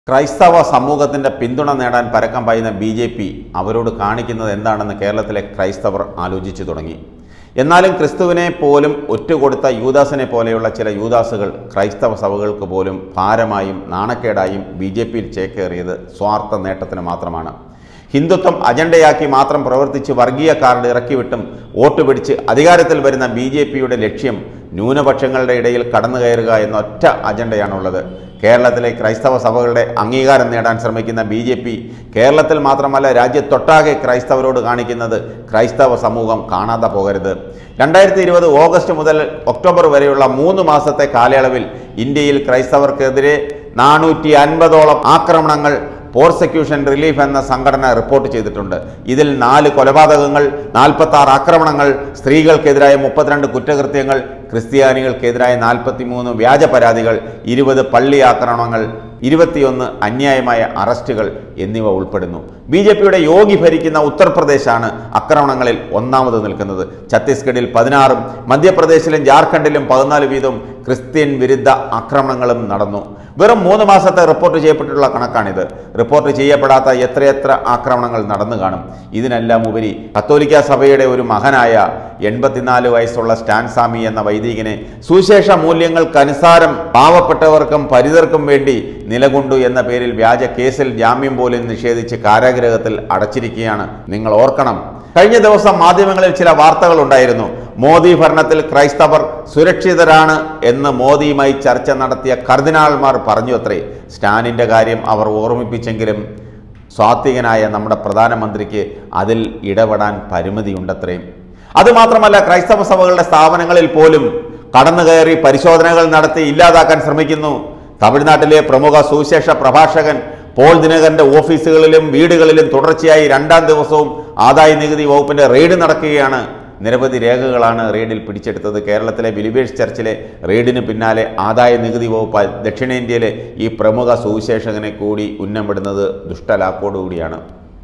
ക്രൈസ്തവ സമൂഹത്തിന്റെ പിന്തുണ നേടാൻ പരക്കം പായുന്ന ബി ജെ പി അവരോട് കാണിക്കുന്നത് എന്താണെന്ന് കേരളത്തിലെ ക്രൈസ്തവർ ആലോചിച്ചു തുടങ്ങി എന്നാലും ക്രിസ്തുവിനെ പോലും ഒറ്റുകൊടുത്ത യൂദാസിനെ പോലെയുള്ള ചില യൂദാസുകൾ ക്രൈസ്തവ സഭകൾക്ക് പോലും ഭാരമായും നാണക്കേടായും ബി ജെ പിയിൽ ചേക്കേറിയത് സ്വാർത്ഥ നേട്ടത്തിന് മാത്രമാണ് ഹിന്ദുത്വം അജണ്ടയാക്കി മാത്രം പ്രവർത്തിച്ച് വർഗീയ കാർഡ് ഇറക്കിവിട്ടും വോട്ട് പിടിച്ച് അധികാരത്തിൽ വരുന്ന ബി ജെ പിയുടെ ലക്ഷ്യം ന്യൂനപക്ഷങ്ങളുടെ ഇടയിൽ കടന്നു കയറുക എന്ന ഒറ്റ അജണ്ടയാണുള്ളത് കേരളത്തിലെ ക്രൈസ്തവ സഭകളുടെ അംഗീകാരം നേടാൻ ശ്രമിക്കുന്ന ബി ജെ പി കേരളത്തിൽ മാത്രമല്ല രാജ്യത്തൊട്ടാകെ ക്രൈസ്തവരോട് കാണിക്കുന്നത് ക്രൈസ്തവ സമൂഹം കാണാതെ പോകരുത് രണ്ടായിരത്തി ഇരുപത് ഓഗസ്റ്റ് മുതൽ ഒക്ടോബർ വരെയുള്ള മൂന്ന് മാസത്തെ കാലയളവിൽ ഇന്ത്യയിൽ ക്രൈസ്തവർക്കെതിരെ നാനൂറ്റി അൻപതോളം ആക്രമണങ്ങൾ പ്രോസിക്യൂഷൻ റിലീഫ് എന്ന സംഘടന റിപ്പോർട്ട് ചെയ്തിട്ടുണ്ട് ഇതിൽ നാല് കൊലപാതകങ്ങൾ നാൽപ്പത്തി ആറ് ആക്രമണങ്ങൾ സ്ത്രീകൾക്കെതിരായ മുപ്പത്തിരണ്ട് കുറ്റകൃത്യങ്ങൾ ക്രിസ്ത്യാനികൾക്കെതിരായ നാൽപ്പത്തി മൂന്ന് വ്യാജ പരാതികൾ ഇരുപത് പള്ളി ആക്രമണങ്ങൾ ഇരുപത്തിയൊന്ന് അന്യായമായ അറസ്റ്റുകൾ എന്നിവ ഉൾപ്പെടുന്നു ബി ജെ പിയുടെ യോഗി ഭരിക്കുന്ന ഉത്തർപ്രദേശാണ് ആക്രമണങ്ങളിൽ ഒന്നാമത് നിൽക്കുന്നത് ഛത്തീസ്ഗഡിൽ പതിനാറും മധ്യപ്രദേശിലും ജാർഖണ്ഡിലും പതിനാല് വീതവും ക്രിസ്ത്യൻ വിരുദ്ധ ആക്രമണങ്ങളും നടന്നു വെറും മൂന്ന് മാസത്തെ റിപ്പോർട്ട് ചെയ്യപ്പെട്ടിട്ടുള്ള കണക്കാണിത് റിപ്പോർട്ട് ചെയ്യപ്പെടാത്ത എത്രയെത്ര ആക്രമണങ്ങൾ നടന്നു കാണും ഇതിനെല്ലാം ഉപരി കത്തോലിക്ക സഭയുടെ ഒരു മകനായ എൺപത്തിനാല് വയസ്സുള്ള സ്റ്റാൻ സാമി എന്ന വൈദികനെ സുശേഷ മൂല്യങ്ങൾക്കനുസാരം പാവപ്പെട്ടവർക്കും പരിതർക്കും വേണ്ടി നിലകൊണ്ടു എന്ന പേരിൽ വ്യാജ കേസിൽ ജാമ്യം പോലും നിഷേധിച്ച് കാരാഗ്രഹത്തിൽ അടച്ചിരിക്കുകയാണ് നിങ്ങൾ ഓർക്കണം കഴിഞ്ഞ ദിവസം മാധ്യമങ്ങളിൽ ചില വാർത്തകൾ ഉണ്ടായിരുന്നു മോദി ഭരണത്തിൽ ക്രൈസ്തവർ സുരക്ഷിതരാണ് എന്ന് മോദിയുമായി ചർച്ച നടത്തിയ കർദിനാൾമാർ പറഞ്ഞു അത്രേ സ്റ്റാനിൻ്റെ കാര്യം അവർ ഓർമ്മിപ്പിച്ചെങ്കിലും സ്വാത്വികനായ നമ്മുടെ പ്രധാനമന്ത്രിക്ക് അതിൽ ഇടപെടാൻ പരിമിതിയുണ്ടത്രേ അതുമാത്രമല്ല ക്രൈസ്തവ സഭകളുടെ സ്ഥാപനങ്ങളിൽ പോലും കടന്നു കയറി പരിശോധനകൾ നടത്തി ഇല്ലാതാക്കാൻ ശ്രമിക്കുന്നു തമിഴ്നാട്ടിലെ പ്രമുഖ സുവിശേഷ പ്രഭാഷകൻ പോൾ ദിനകരന്റെ ഓഫീസുകളിലും വീടുകളിലും തുടർച്ചയായി രണ്ടാം ദിവസവും ആദായ നികുതി വകുപ്പിന്റെ റെയ്ഡ് നടക്കുകയാണ് നിരവധി രേഖകളാണ് റെയ്ഡിൽ പിടിച്ചെടുത്തത് കേരളത്തിലെ ബിലിബേഴ്സ് ചർച്ചിലെ റെയ്ഡിന് പിന്നാലെ ആദായ നികുതി വകുപ്പ് ദക്ഷിണേന്ത്യയിലെ ഈ പ്രമുഖ സുവിശേഷകനെ കൂടി ഉന്നമിടുന്നത് ദുഷ്ടലാക്കോടുകൂടിയാണ്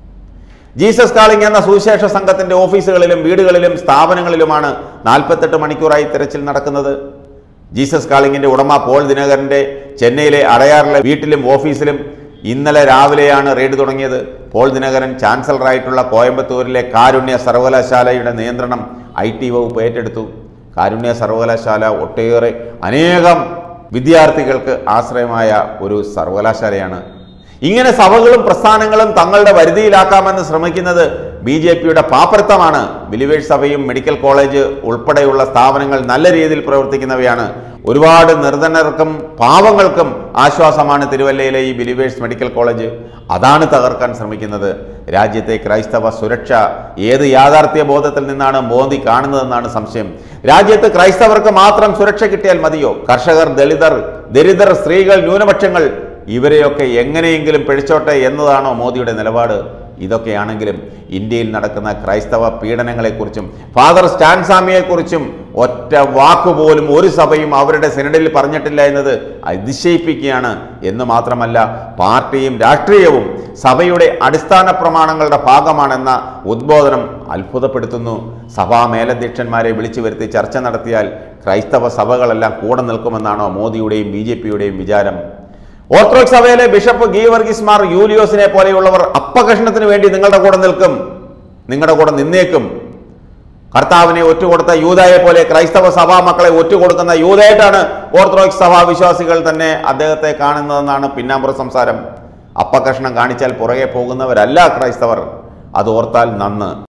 ജീസസ് കാളിംഗ് എന്ന സുവിശേഷ സംഘത്തിന്റെ ഓഫീസുകളിലും വീടുകളിലും സ്ഥാപനങ്ങളിലുമാണ് നാൽപ്പത്തെട്ട് മണിക്കൂറായി തിരച്ചിൽ നടക്കുന്നത് ജീസസ് കാളിങ്ങിന്റെ ഉടമ പോൾ ദിനകരന്റെ ചെന്നൈയിലെ അടയാറിലെ വീട്ടിലും ഓഫീസിലും ഇന്നലെ രാവിലെയാണ് റെയ്ഡ് തുടങ്ങിയത് പോൾ ദിനകരൻ ചാൻസലറായിട്ടുള്ള കോയമ്പത്തൂരിലെ കാരുണ്യ സർവകലാശാലയുടെ നിയന്ത്രണം ഐ ടി വകുപ്പ് ഏറ്റെടുത്തു കാരുണ്യ സർവകലാശാല ഒട്ടേറെ അനേകം വിദ്യാർത്ഥികൾക്ക് ആശ്രയമായ ഒരു സർവകലാശാലയാണ് ഇങ്ങനെ സഭകളും പ്രസ്ഥാനങ്ങളും തങ്ങളുടെ വരുതിയിലാക്കാമെന്ന് ശ്രമിക്കുന്നത് ബി ജെ പിയുടെ പാപ്പരത്തമാണ് ബിലിവേഴ്സ് സഭയും മെഡിക്കൽ കോളേജ് ഉൾപ്പെടെയുള്ള സ്ഥാപനങ്ങൾ നല്ല രീതിയിൽ പ്രവർത്തിക്കുന്നവയാണ് ഒരുപാട് നിർധനർക്കും പാവങ്ങൾക്കും ആശ്വാസമാണ് തിരുവല്ലയിലെ ഈ ബിലിവേഴ്സ് മെഡിക്കൽ കോളേജ് അതാണ് തകർക്കാൻ ശ്രമിക്കുന്നത് രാജ്യത്തെ ക്രൈസ്തവ സുരക്ഷ ഏത് യാഥാർത്ഥ്യ ബോധത്തിൽ നിന്നാണ് മോദി കാണുന്നതെന്നാണ് സംശയം രാജ്യത്ത് ക്രൈസ്തവർക്ക് മാത്രം സുരക്ഷ കിട്ടിയാൽ മതിയോ കർഷകർ ദളിതർ ദരിദ്രർ സ്ത്രീകൾ ന്യൂനപക്ഷങ്ങൾ ഇവരെയൊക്കെ എങ്ങനെയെങ്കിലും പിടിച്ചോട്ടെ എന്നതാണോ മോദിയുടെ നിലപാട് ഇതൊക്കെയാണെങ്കിലും ഇന്ത്യയിൽ നടക്കുന്ന ക്രൈസ്തവ പീഡനങ്ങളെക്കുറിച്ചും ഫാദർ സ്റ്റാൻസാമിയെക്കുറിച്ചും ഒറ്റ വാക്കുപോലും ഒരു സഭയും അവരുടെ സെനഡിൽ പറഞ്ഞിട്ടില്ല എന്നത് അതിശയിപ്പിക്കുകയാണ് എന്ന് മാത്രമല്ല പാർട്ടിയും രാഷ്ട്രീയവും സഭയുടെ അടിസ്ഥാന പ്രമാണങ്ങളുടെ ഭാഗമാണെന്ന ഉദ്ബോധനം അത്ഭുതപ്പെടുത്തുന്നു സഭാ മേലധ്യക്ഷന്മാരെ വിളിച്ചു വരുത്തി ചർച്ച നടത്തിയാൽ ക്രൈസ്തവ സഭകളെല്ലാം കൂടെ നിൽക്കുമെന്നാണോ മോദിയുടെയും ബി വിചാരം ഓർത്തഡോക്സ് സഭയിലെ ബിഷപ്പ് ഗീവർഗീസ് മാർ യൂലിയോസിനെ പോലെയുള്ളവർ അപ്പകഷ്ണത്തിന് വേണ്ടി നിങ്ങളുടെ കൂടെ നിൽക്കും നിങ്ങളുടെ കൂടെ നിന്നേക്കും കർത്താവിനെ ഒറ്റുകൊടുത്ത യൂതായെ പോലെ ക്രൈസ്തവ സഭാ മക്കളെ ഒറ്റുകൊടുക്കുന്ന യൂതായിട്ടാണ് ഓർത്തഡോക്സ് സഭാ വിശ്വാസികൾ തന്നെ അദ്ദേഹത്തെ കാണുന്നതെന്നാണ് പിന്നാമ്പുറ സംസാരം അപ്പകഷ്ണം കാണിച്ചാൽ പുറകെ പോകുന്നവരല്ല ക്രൈസ്തവർ അത് ഓർത്താൽ നന്ന്